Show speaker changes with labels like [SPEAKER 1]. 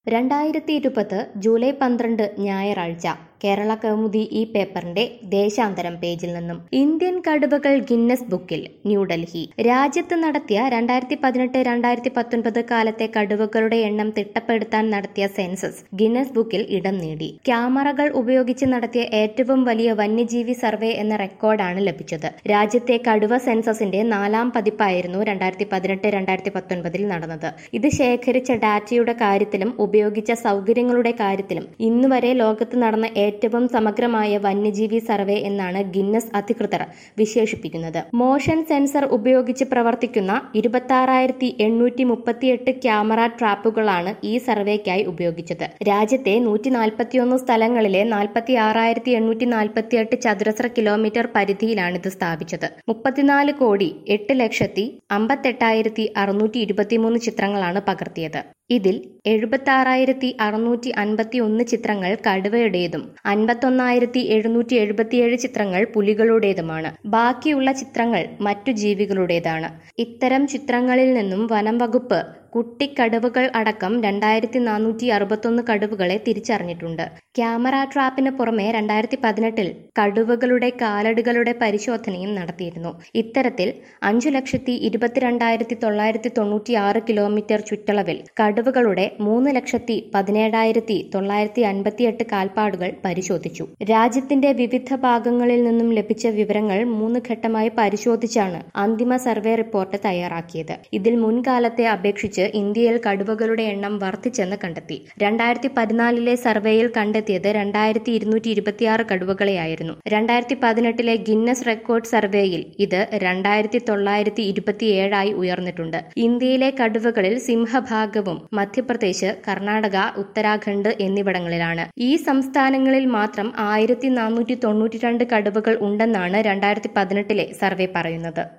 [SPEAKER 1] രണ്ടായിരത്തി ഇരുപത് ജൂലൈ പന്ത്രണ്ട് ഞായറാഴ്ച കേരള കൗമുദി ഈ പേപ്പറിന്റെ ദേശാന്തരം പേജിൽ നിന്നും ഇന്ത്യൻ കടുവകൾ ഗിന്നസ് ബുക്കിൽ ന്യൂഡൽഹി രാജ്യത്ത് നടത്തിയ രണ്ടായിരത്തി പതിനെട്ട് രണ്ടായിരത്തി പത്തൊൻപത് കാലത്തെ കടുവകളുടെ എണ്ണം തിട്ടപ്പെടുത്താൻ നടത്തിയ സെൻസസ് ഗിന്നസ് ബുക്കിൽ ഇടം നേടി ക്യാമറകൾ ഉപയോഗിച്ച് നടത്തിയ ഏറ്റവും വലിയ വന്യജീവി സർവേ എന്ന റെക്കോർഡാണ് ലഭിച്ചത് രാജ്യത്തെ കടുവ സെൻസസിന്റെ നാലാം പതിപ്പായിരുന്നു രണ്ടായിരത്തി പതിനെട്ട് രണ്ടായിരത്തി പത്തൊൻപതിൽ നടന്നത് ഇത് ശേഖരിച്ച ഡാറ്റയുടെ കാര്യത്തിലും ഉപയോഗിച്ച സൗകര്യങ്ങളുടെ കാര്യത്തിലും ഇന്നുവരെ ലോകത്ത് നടന്ന ഏറ്റവും സമഗ്രമായ വന്യജീവി സർവേ എന്നാണ് ഗിന്നസ് അധികൃതർ വിശേഷിപ്പിക്കുന്നത് മോഷൻ സെൻസർ ഉപയോഗിച്ച് പ്രവർത്തിക്കുന്ന ഇരുപത്തി ആറായിരത്തി എണ്ണൂറ്റി മുപ്പത്തിയെട്ട് ക്യാമറ ട്രാപ്പുകളാണ് ഈ സർവേക്കായി ഉപയോഗിച്ചത് രാജ്യത്തെ നൂറ്റി നാൽപ്പത്തിയൊന്ന് സ്ഥലങ്ങളിലെ നാൽപ്പത്തി ആറായിരത്തി എണ്ണൂറ്റി നാൽപ്പത്തിയെട്ട് ചതുരശ്ര കിലോമീറ്റർ പരിധിയിലാണ് ഇത് സ്ഥാപിച്ചത് മുപ്പത്തിനാല് കോടി എട്ട് ലക്ഷത്തി അമ്പത്തെട്ടായിരത്തി അറുന്നൂറ്റി ഇരുപത്തിമൂന്ന് ചിത്രങ്ങളാണ് പകർത്തിയത് ഇതിൽ എഴുപത്തി ആറായിരത്തി അറുന്നൂറ്റി അൻപത്തി ഒന്ന് ചിത്രങ്ങൾ കടുവയുടേതും അൻപത്തൊന്നായിരത്തി എഴുന്നൂറ്റി എഴുപത്തിയേഴ് ചിത്രങ്ങൾ പുലികളുടേതുമാണ് ബാക്കിയുള്ള ചിത്രങ്ങൾ മറ്റു ജീവികളുടേതാണ് ഇത്തരം ചിത്രങ്ങളിൽ നിന്നും വനം വകുപ്പ് കുട്ടിക്കടുവകൾ അടക്കം രണ്ടായിരത്തി നാനൂറ്റി അറുപത്തൊന്ന് കടുവകളെ തിരിച്ചറിഞ്ഞിട്ടുണ്ട് ക്യാമറ ട്രാപ്പിന് പുറമെ രണ്ടായിരത്തി പതിനെട്ടിൽ കടുവകളുടെ കാലടികളുടെ പരിശോധനയും നടത്തിയിരുന്നു ഇത്തരത്തിൽ അഞ്ചു ലക്ഷത്തി ഇരുപത്തിരണ്ടായിരത്തി തൊള്ളായിരത്തി തൊണ്ണൂറ്റി ആറ് കിലോമീറ്റർ ചുറ്റളവിൽ കടുവകളുടെ മൂന്ന് ലക്ഷത്തി പതിനേഴായിരത്തി തൊള്ളായിരത്തി അൻപത്തിയെട്ട് കാൽപ്പാടുകൾ പരിശോധിച്ചു രാജ്യത്തിന്റെ വിവിധ ഭാഗങ്ങളിൽ നിന്നും ലഭിച്ച വിവരങ്ങൾ മൂന്ന് ഘട്ടമായി പരിശോധിച്ചാണ് അന്തിമ സർവേ റിപ്പോർട്ട് തയ്യാറാക്കിയത് ഇതിൽ മുൻകാലത്തെ അപേക്ഷിച്ച് ഇന്ത്യയിൽ കടുവകളുടെ എണ്ണം വർദ്ധിച്ചെന്ന് കണ്ടെത്തി രണ്ടായിരത്തി പതിനാലിലെ സർവേയിൽ കണ്ടെത്തിയത് രണ്ടായിരത്തി ഇരുന്നൂറ്റി ഇരുപത്തിയാറ് കടുവകളെയായിരുന്നു രണ്ടായിരത്തി പതിനെട്ടിലെ ഗിന്നസ് റെക്കോർഡ് സർവേയിൽ ഇത് രണ്ടായിരത്തി തൊള്ളായിരത്തി ഇരുപത്തിയേഴായി ഉയർന്നിട്ടുണ്ട് ഇന്ത്യയിലെ കടുവകളിൽ സിംഹഭാഗവും മധ്യപ്രദേശ് കർണാടക ഉത്തരാഖണ്ഡ് എന്നിവിടങ്ങളിലാണ് ഈ സംസ്ഥാനങ്ങളിൽ മാത്രം ആയിരത്തി നാനൂറ്റി തൊണ്ണൂറ്റി രണ്ട് കടുവകൾ ഉണ്ടെന്നാണ് രണ്ടായിരത്തി പതിനെട്ടിലെ സർവേ പറയുന്നത്